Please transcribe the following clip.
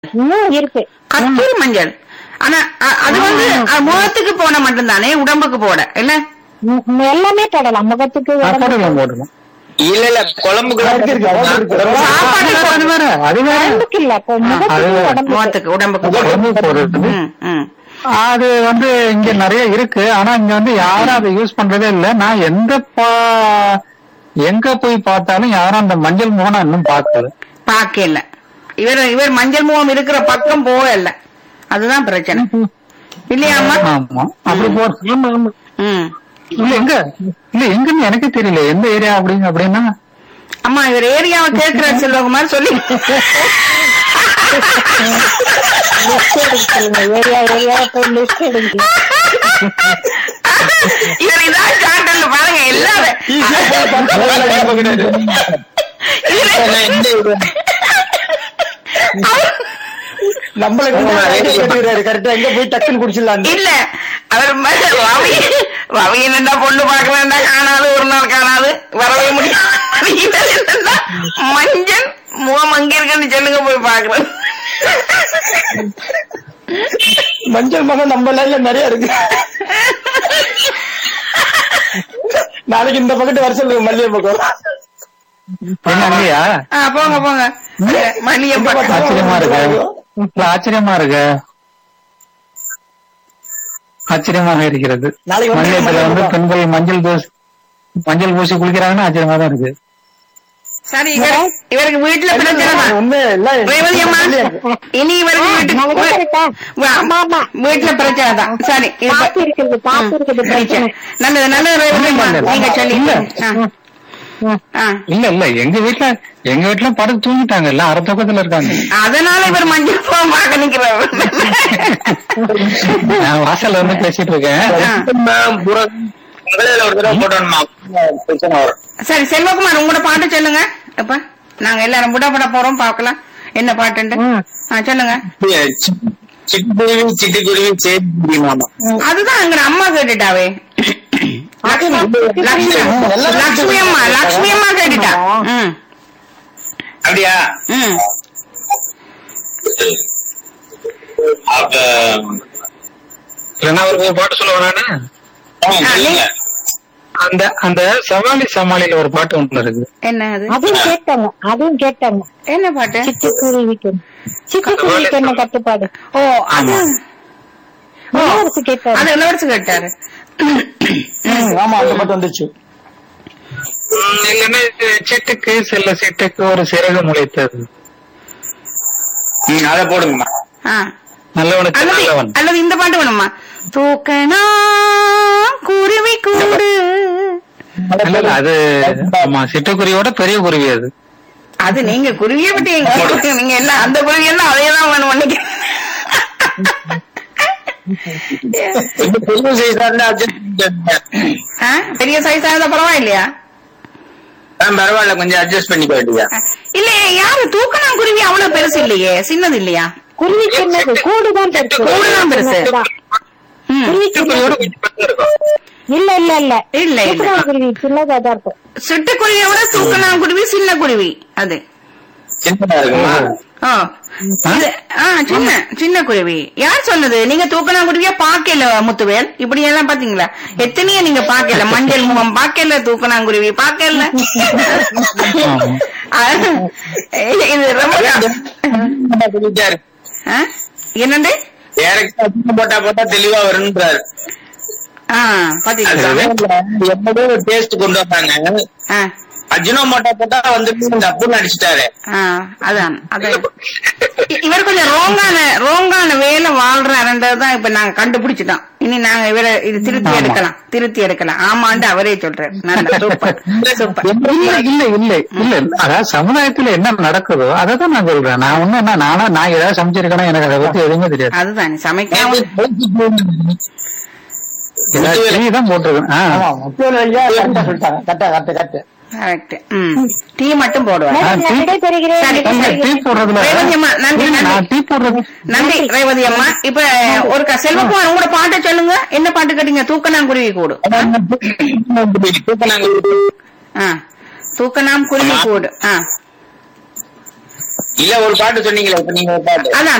இன்னும் இருக்கு கஸ்தூரி மஞ்சள் ஆனா அ- அது வந்து அ, முகத்துக்கு போட மட்டும்தானே உடம்புக்கு போட இல்ல ம், ம், எல்லாமே போடலாம் முகத்துக்கு ஆ, உடம்புக்கு. போட்டுக்கலாம் போட்டுக்கலாம் இல்ல இல்ல குழம்புக்கு இருக்கு, இருக்கு, அதாவது இருக்கு. சாப்பாடு அது வேற, அது வேற அது வேற உடம்புக்கு இல்ல இப்போ முகத்துக்கு அது- உடம்புக்கு முகத்துக்கு உடம்புக்கு போட உடம்பு போடுறது ம், ம். அது வந்து இங்க நிறைய இருக்கு ஆனா இங்க வந்து யாரும் அதை யூஸ் பண்றதே இல்ல நான் எந்த பா- எங்க போய் பார்த்தாலும் யாரும் அந்த மஞ்சள் முகம் நான் இன்னும் பார்க்கல பாக்கல இவர் இவர் மஞ்சள் முகம் இருக்கிற பக்கம் போகல அதுதான் பிரச்சனை இல்லையாம்மா ஆமா அப்படி போ ஆமா, ஆமா. ம் இல்ல எங்க இல்ல எங்கன்னு எனக்கே தெரியல எந்த ஏரியா அப்படிங்க அப்படின்னா அம்மா இவர் ஏரியாவை கேட்கிற செல்வகுமார் சொல்லி லிஸ்ட் எடுக்க சொல்லுங்க ஏரியா ஏரியா போய் லிஸ்ட் எடுங்க இவர் இதான் காட்டல பாருங்க எல்லாரும் நம்மள கரெக்டா எங்க போய் டக்குன்னு குடிச்சிடலாம் இல்ல அவர் ம- ரவி ரவி என்னடா பொண்ணு பாக்கலன்னா காணாது ஒரு நாள் காணாது வரவே முடியாது இவர் என்னடா மஞ்சள் முகம் அங்க இருக்குன்னு சொல்லுங்க போய் பாக்குறேன் மஞ்சள் மகம் நம்ம லைன்ல நிறைய இருக்கு நாளைக்கு இந்த பக்கத்து வர சொல்லுங்க மல்லிகை பக்கம் என்ன இல்லையா ஆ, போங்க போங்க மணியம் பக்கம் ஆச்சரியமா இருக்கு இல்ல, ஆச்சரியமா இருக்கு ஆச்சரியமாக இருக்கிறது நாளைக்கு வந்து மல்லியத்துல வந்து பெண்கள் மஞ்சள் பூசி மஞ்சள் பூசி குளிக்கிறாங்கன்னா ஆச்சரியமா தான் இருக்கு சரி இவர் இவருக்கு வீட்டுல பிரச்சனை தான் உண்மை இல்ல ரேவதி அம்மா இனி இவருக்கு நாளைக்கு வீட்டுக்கு இருக்கா? ஆமா, ஆமா. வீட்டுல பிரச்சனை தான் சரி இப்ப- பாத்து இருக்குது பாத்து இருக்குது பிரச்சனை நல்லது நல்லது ரேவதி அம்மா நீங்க சொல்லி ஆ. ஆ. இல்ல இல்ல எங்க வீட்டுல எங்க வீட்டுல படுத்து தூங்கிட்டாங்க எல்லாம் அரை தூக்கத்துல இருக்காங்க அதனால இவர் மஞ்சள் போக பார்க்க நிக்கிறார் நான் வாசல்ல வந்து பேசிட்டு இருக்கேன் முதல்ல ஒரு தடவை போட்டோம்மா பிரச்சனை வரும் சரி செல்வகுமார் உங்களோட பாட்டு சொல்லுங்க அப்ப நாங்க எல்லாரும் புடா புடா போறோம் பாக்கலாம் என்ன பாட்டுண்டு ஆ, சொல்லுங்க சிட்டுக்குருவி சிட்டுக்குருவி சேர்த்து மாமா அதுதான் எங்க அம்மா கேட்டுட்டாவே லக்ஷ்மி லக்ஷ்மி அம்மா லக்ஷ்மி அம்மா கேட்டுட்டா ம் அப்படியா ம் அப்ப இல்லைன்னா அவருக்கு ஒரு பாட்டு சொல்லுவேன் நானு ஆ, சொல்லுங்க அந்த அந்த சவாலி சமாளியில ஒரு பாட்டு ஒண்ணு இருக்கு என்ன அது அதுவும் கேட்டாங்க அதுவும் கேட்டாங்க என்ன பாட்டு சிட்டுக்குருவிக்கு சிட்டுக்குருவிக்கு என்ன கட்டுப்பாடு ஓ அது இளவரசி கேட்டாரு அது இளவரசு கேட்டாரு ஆமா அந்த மட்டும் வந்துச்சு ம், இல்லைன்னா இது சிட்டுக்கு சில சிட்டுக்கு ஒரு சிறகு முளைத்தது ம், அதை போடுங்கம்மா ஆ. நல்லவனுக்கு அல்லது நல்லவன் அல்லது இந்த பாட்டு வேணுமா தூக்கணா குருவி கூடு இல்ல, இல்ல, அது ஆமா சிட்டுக்குருவியோட பெரிய குருவி அது அது நீங்க குருவியை விட்டு நீங்க என்ன அந்த குருவி எல்லாம் அதே தான் வேணும் பண்ணிக்க கொஞ்சம் பெரிய size ஆ இருந்தா adjust பண்ணிக்கோங்க. ஆ? பெரிய சைஸா இருந்தா பரவாயில்லையா ஆ, பரவாயில்ல கொஞ்சம் அட்ஜஸ்ட் பண்ணிக்க வேண்டியதா இல்லையே யாரு தூக்கணா குருவி அவ்வளவு பெருசு இல்லையே சின்னது இல்லையா குருவி சின்னது கூடுதான் பெருசு கூடுதான் பெருசு. ம். குருவி சிட்டுக்குருவியோட சின்னது கொஞ்சம் பெருசா இருக்கும் இல்ல இல்ல இல்ல இல்ல, இல்ல. சிட்டுக்குருவி குருவி சின்னதா தான் இருக்கும் சிட்டுக்குருவியை விட தூக்கணா குருவி சின்ன குருவி அது சின்னதா இருக்குமா ஓ இது ஆ சின்ன சின்ன குருவி யார் சொன்னது நீங்க தூக்கணா குருவியா பாக்கல முத்துவேல் இப்படி எல்லாம் பாத்தீங்களா எத்தனையோ நீங்க பாக்கல மஞ்சள் முகம் பாக்கல தூக்கணாங்குருவி பாக்கல இது ரொம்ப சொல்லிட்டா இருக்கு. ஆ? என்னண்டு Direct ஆ அதிகம் போட்டா போட்டா தெளிவா வரும்ன்றாரு ஆ அது பாத்தீங்களா சமையல்ல எப்படியோ ஒரு டேஸ்ட் கொண்டு வந்தாங்க ஆ அஜினோமோட்டோ போட்டா வந்துட்டு இந்த அப்புன்னு அடிச்சிட்டாரு ஆ, அதான் அதான் இ- இவர் கொஞ்சம் ரோங்கான ரோங்கான வேலை வாழ்றாருன்றதுதான் இப்ப நாங்க கண்டுபிடிச்சிட்டோம் இனி நாங்க இவரை இது திருத்தி எடுக்கலாம் திருத்தி எடுக்கலாம் ஆமாண்டு அவரே சொல்றாரு நல்ல சூப்பர் சூப்பர் இல்ல இல்ல இல்ல இல்ல அதாவது சமுதாயத்துல என்ன நடக்குதோ அதை தான் நான் சொல்றேன் நான் ஒண்ணு என்ன நானா நான் ஏதாவது சமைச்சிருக்கேனா எனக்கு அதை பத்தி எதுவுமே தெரியாது அதுதான் சமைக்காம ஏதாவது டீ தான் போட்டிருக்கேன் ஆ. ஆமா முக்கியம் ஐயா கரெக்டா சொல்லிட்டாங்க கரெக்டா கரெக்ட் கரெக்ட் கரெக்ட் ம் டீ மட்டும் போடுவார் ஆ, நான் டீ- விடைபெறுகிறேன் சரி, இல்ல, டீ போடுறதுல ரேவதி அம்மா, நன்றி, இல்ல, நான் டீ போடுறது நன்றி ரேவதி அம்மா இப்ப ஒரு க- செல்வகுமார் உங்களோட பாட்டை சொல்லுங்க என்ன பாட்டு கேட்டீங்க தூக்கணாங்குருவி கூடு ஆ தூக்கணாம் குருவி கூடு ஆ இல்ல ஒரு பாட்டு சொன்னீங்களே இப்ப நீங்க ஒரு பாட்டு அதான்